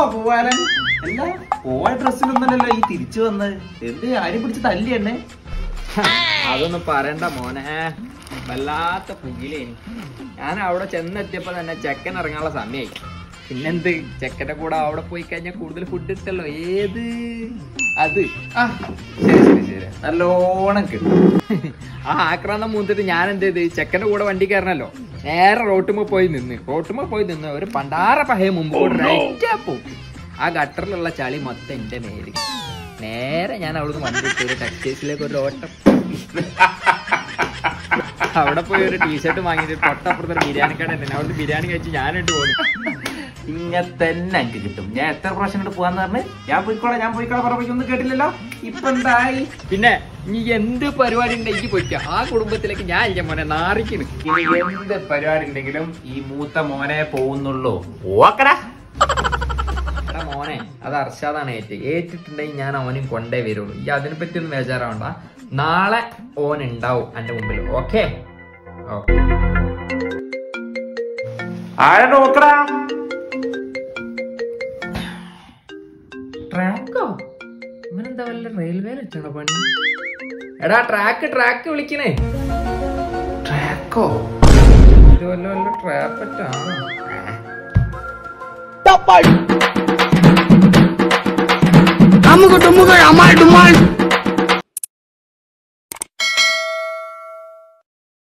പോവാലൻ അല്ല പോയ ഡ്രസ്സിലൊന്നല്ലല്ലോ ഈ തിരിച്ചു വന്നത് എന്ത് ആരും പിടിച്ച് തല്ലി എന്നെ അതൊന്നും പറയണ്ട മോനെ വല്ലാത്ത പുകിലേനി ഞാൻ അവിടെ ചെന്നെത്തിയപ്പോ തന്നെ ചെക്കൻ ഇറങ്ങാനുള്ള സമയമായി പിന്നെന്ത് ചെക്കന്റെ കൂടെ അവിടെ പോയി കഴിഞ്ഞാൽ കൂടുതൽ ഫുഡ് കിട്ടല്ലോ ഏത് അത് ആ ശരി ശരി ശരി നല്ലോണം കിട്ടും ആ ആക്രാന്തം മൂന്നിട്ട് ഞാൻ എന്ത് ചെയ്ത് ചെക്കന്റെ കൂടെ വണ്ടി കയറണല്ലോ നേരെ റോട്ടുമ്പോ പോയി നിന്ന് റോട്ടുമ്പോ പോയി നിന്ന് ഒരു പണ്ടാറ പഹയ മുമ്പ് കൂടെ right ആ പോക്ക് ആ ഗട്ടറിലുള്ള ചളി മൊത്തം എന്റെ മേല് നേരെ ഞാൻ അവിടുന്ന് വണ്ടി എടുത്ത് ഒരു ടെക്സ്റ്റൈൽസിലേക്ക് ഒരു ഓട്ടം അവിടെ പോയി ഒരു ടീഷർട്ട് വാങ്ങിയിട്ട് തൊട്ടപ്പുറത്ത് ഒരു ബിരിയാണി കട ഉണ്ട് അവിടുന്ന് ബിരിയാണി കഴിച്ച് ഞാനിട്ട് പോകുന്നു ഇങ്ങനെ തന്നെ എനിക്ക് കിട്ടും ഞാൻ എത്ര പ്രാവശ്യം കൊണ്ട് പോവാന്ന് പറഞ്ഞ് ഞാൻ പോയിക്കോളാം ഞാൻ പോയിക്കോളാം പറഞ്ഞൊന്നും കേട്ടില്ലല്ലോ ഇപ്പൊ എന്തായി പിന്നെ നീ എന്ത് പരിപാടി ഉണ്ടെങ്കിൽ പോയിക്ക ആ കുടുംബത്തിലേക്ക് ഞാൻ ഇല്ല മോനെ നാറിക്കുന്നു ഇനി എന്ത് പരിപാടി ഉണ്ടെങ്കിലും ഈ മൂത്ത മോനെ പോകുന്നുള്ളൂ ഓക്കടാ എടാ മോനെ അത് അർഷാദാണ് ഏറ്റ് ഏറ്റിട്ടുണ്ടെങ്കിൽ ഞാൻ അവനും കൊണ്ടേ വരുള്ളൂ ഈ അതിനെ പറ്റി ഒന്നും ബേജാറാവണ്ട നാളെ ഓൻ ഉണ്ടാവും എന്റെ മുമ്പിൽ ഓക്കെ ഓക്കെ ആരെ നോക്കടാ ട്രാക്കോ ഇവനെന്താ വല്ല റെയിൽവേയിൽ വെച്ചാണോ പണി എടാ ട്രാക്ക് ട്രാക്ക് വിളിക്കണേ ട്രാക്കോ ഇത് വല്ല വല്ല ട്രാപ്പറ്റാണോ അമുക്ക് ടുമുകൾ അമാൾ ഡുമാൾ